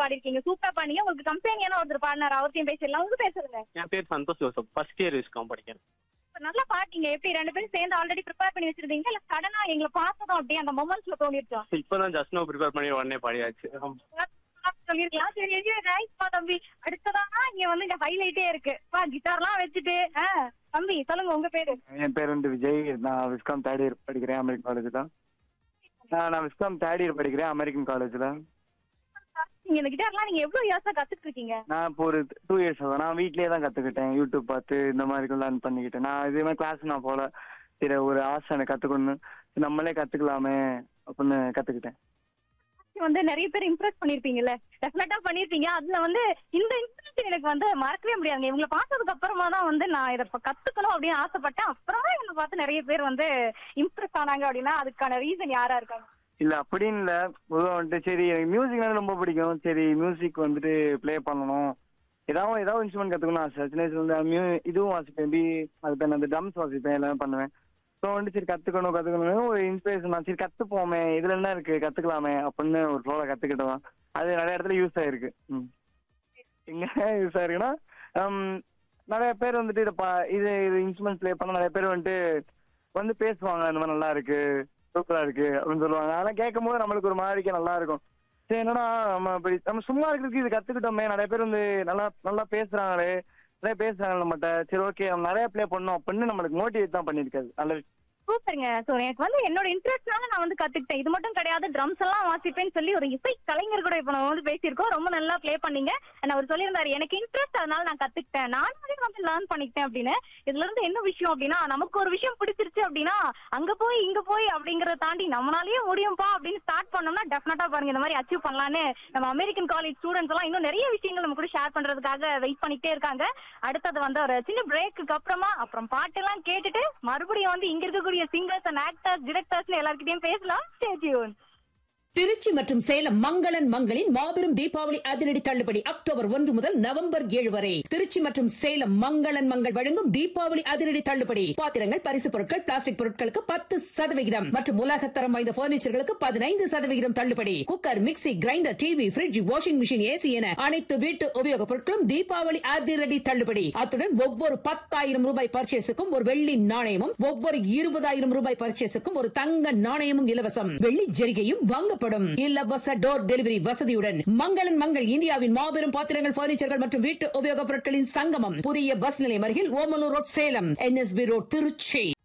பாடிருக்கீங்க சூப்பரா பாடிங்க உங்களுக்கு கம்பெனியான ஒருத்தர் பாடினார் அவர்த்தையும் பேசிடலாம் உங்க பேசுறேங்க என் பேர் Santhosh Joseph first year viscom படிக்கிறேன் நல்லா பாட்டீங்க எப்படி ரெண்டு பேரும் சேர்ந்து ஆல்ரெடி ப்ரிப்பேர் பண்ணி வச்சிருந்தீங்க இல்ல சடனா எங்களை பார்த்ததும் அப்படியே அந்த மொமெண்ட்ஸ்ல தோணிருச்சா இப்பதான் ஜஸ்ட் நோ ப்ரிப்பேர் பண்ணி உடனே பாடியாச்சு சொல்லிருக்கலாம் சரி எஜிவே ரைட்பா தம்பி அடுத்ததானா இங்க வந்து இங்க ஹைலைட்டே இருக்கு பா கிட்டார்லாம் வச்சுட்டு ஆ, தம்பி சொல்லுங்க உங்க பேரு என் பேர் வந்து விஜய் நான் விஸ்காம் தேர்ட் இயர் படிக்கிறேன் அமெரிக்கன் காலேஜில் நான் நான் விஸ்காம் தேர்ட் இயர் படிக்கிறேன் அமெரிக்கன் காலேஜில் நீங்க இந்த கிட்டார்லாம் நீங்க எவ்வளவு இயர்ஸா கத்துட்டு இருக்கீங்க நான் இப்போ ஒரு டூ இயர்ஸ் ஆகும் நான் வீட்லயே தான் கற்றுக்கிட்டேன் யூடியூப் பார்த்து இந்த மாதிரி லேர்ன் பண்ணிக்கிட்டேன் நான் இதே மாதிரி கிளாஸ் நான் போல சரி ஒரு ஆசை எனக்கு கற்றுக்கணும் நம்மளே கற்றுக்கலாமே அப்படின்னு கற்றுக்கிட்டேன் வந்து நிறைய பேர் இம்ப்ரெஸ் பண்ணிருப்பீங்கல்ல டெஃபினட்டா பண்ணிருப்பீங்க அதுல வந்து இந்த இம்ப்ரெஷன் எனக்கு வந்து மறக்கவே முடியாதுங்க இவங்களை பார்த்ததுக்கு அப்புறமா தான் வந்து நான் இதை இப்ப கத்துக்கணும் அப்படின்னு ஆசைப்பட்டேன் அப்புறமா இவங்களை பார்த்து நிறைய பேர் வந்து இம்ப்ரெஸ் ஆனாங்க அப்படின்னா அதுக்கான ரீசன் யாரா இருக்காங்க இல்லை அப்படின்னு இல்லை பொதுவாக வந்துட்டு சரி எனக்கு மியூசிக் ரொம்ப பிடிக்கும் சரி மியூசிக் வந்துட்டு ப்ளே பண்ணணும் ஏதாவது ஏதாவது இன்ஸ்ட்ருமெண்ட் கற்றுக்கணும் ஆசை சின்ன வயசுல வந்து மியூ இதுவும் வாசிப்பேன் பி அது பேர் அந்த ட்ரம்ஸ் வாசிப்பேன் எல்லாமே பண்ணுவேன் ஸோ வந்துட்டு சரி கற்றுக்கணும் கற்றுக்கணும் ஒரு இன்ஸ்பிரேஷன் தான் சரி கற்றுப்போமே இதில் என்ன இருக்குது கற்றுக்கலாமே அப்படின்னு ஒரு ஃப்ளோவில் கற்றுக்கிட்டோம் அது நிறைய இடத்துல யூஸ் ஆயிருக்கு ம் எங்கே யூஸ் ஆயிருக்குன்னா ஹம், நிறைய பேர் வந்துட்டு இதை பா இது இது இன்ஸ்ட்ருமெண்ட் ப்ளே பண்ண நிறைய பேர் வந்துட்டு வந்து பேசுவாங்க இந்த மாதிரி நல்லா இருக்கு சூப்பரா இருக்கு அப்படின்னு சொல்லுவாங்க அதெல்லாம் கேட்கும் போது நம்மளுக்கு ஒரு மாதிரிக்கு நல்லா இருக்கும் சரி என்னன்னா நம்ம இப்படி நம்ம சும்மா இருக்கிறதுக்கு இது கத்துக்கிட்டோமே நிறைய பேர் வந்து நல்லா நல்லா பேசுறாங்களே நிறைய பேசுறாங்க நம்மகிட்ட சரி ஓகே நம்ம நிறைய ப்ளே பண்ணோம் அப்படின்னு நம்மளுக்கு மோட்டிவேட் தான் பண்ணிருக்காது நல்ல விஷயம் சூப்பருங்க சோ எனக்கு வந்து என்னோட இன்ட்ரெஸ்ட்னால நான் வந்து கத்துக்கிட்டேன் இது மட்டும் கிடையாது ட்ரம்ஸ் எல்லாம் வாசிப்பேன்னு சொல்லி ஒரு இசை கலைஞர் கூட இப்ப நம்ம வந்து பேசியிருக்கோம் ரொம்ப நல்லா ப்ளே பண்ணீங்க And அவர் சொல்லியிருந்தாரு எனக்கு இன்ட்ரெஸ்ட் அதனால நான் கத்துக்கிட்டேன் நானே வந்து லேர்ன் பண்ணிக்கிட்டேன் அப்படின்னு இதுல இருந்து என்ன விஷயம் அப்படின்னா நமக்கு ஒரு விஷயம் பிடிச்சிருச்சு அப்படின்னா அங்க போய் இங்க போய் அப்படிங்கறத தாண்டி நம்மளாலயே முடியும்பா அப்படின்னு ஸ்டார்ட் பண்ணோம்னா டெஃபினட்டா பாருங்க இந்த மாதிரி அச்சீவ் பண்ணலான்னு நம்ம அமெரிக்கன் காலேஜ் ஸ்டூடெண்ட்ஸ் எல்லாம் இன்னும் நிறைய விஷயங்கள் நம்ம கூட ஷேர் பண்றதுக்காக வெயிட் பண்ணிட்டே இருக்காங்க அடுத்தது வந்து ஒரு சின்ன பிரேக்குக்கு அப்புறமா அப்புறம் பாட்டெல்லாம் கேட்டுட்டு மறுபடியும் வந்து இங்க இருக்கக்கூடிய சிங்கர்ஸ் அண்ட் ஆக்டர்ஸ் டிரெக்டர்ஸ் எல்லார்கிட்டயும் பேசலாம் ஸ்டே டியூன் திருச்சி மற்றும் சேலம் மங்களன் மங்களின் மாபெரும் தீபாவளி அதிரடி தள்ளுபடி அக்டோபர் ஒன்று முதல் நவம்பர் ஏழு வரை திருச்சி மற்றும் சேலம் மங்களன் மங்கள் வழங்கும் தீபாவளி அதிரடி தள்ளுபடி பாத்திரங்கள் பரிசு பொருட்கள் பிளாஸ்டிக் பொருட்களுக்கு பத்து சதவிகிதம் மற்றும் உலகத்தரம் வாய்ந்த பர்னிச்சர்களுக்கு பதினைந்து சதவிகிதம் தள்ளுபடி cooker mixie grinder TV fridge washing machine AC என அனைத்து வீட்டு உபயோகப் பொருட்களும் தீபாவளி அதிரடி தள்ளுபடி அத்துடன் ஒவ்வொரு பத்தாயிரம் ரூபாய் பர்ச்சேஸுக்கும் ஒரு வெள்ளி நாணயமும் ஒவ்வொரு இருபதாயிரம் ரூபாய் பர்ச்சேஸுக்கும் ஒரு தங்க நாணயமும் இலவசம் வெள்ளி ஜரிகையும் வாங்கப்படும் இலவச டோர் டெலிவரி வசதியுடன் மங்களன் மங்கள் இந்தியாவின் மாபெரும் பாத்திரங்கள் பர்னிச்சர்கள் மற்றும் வீட்டு உபயோகப் பொருட்களின் சங்கமம் புதிய பஸ் நிலையம் அருகில் Omalur road Salem NSB road Trichy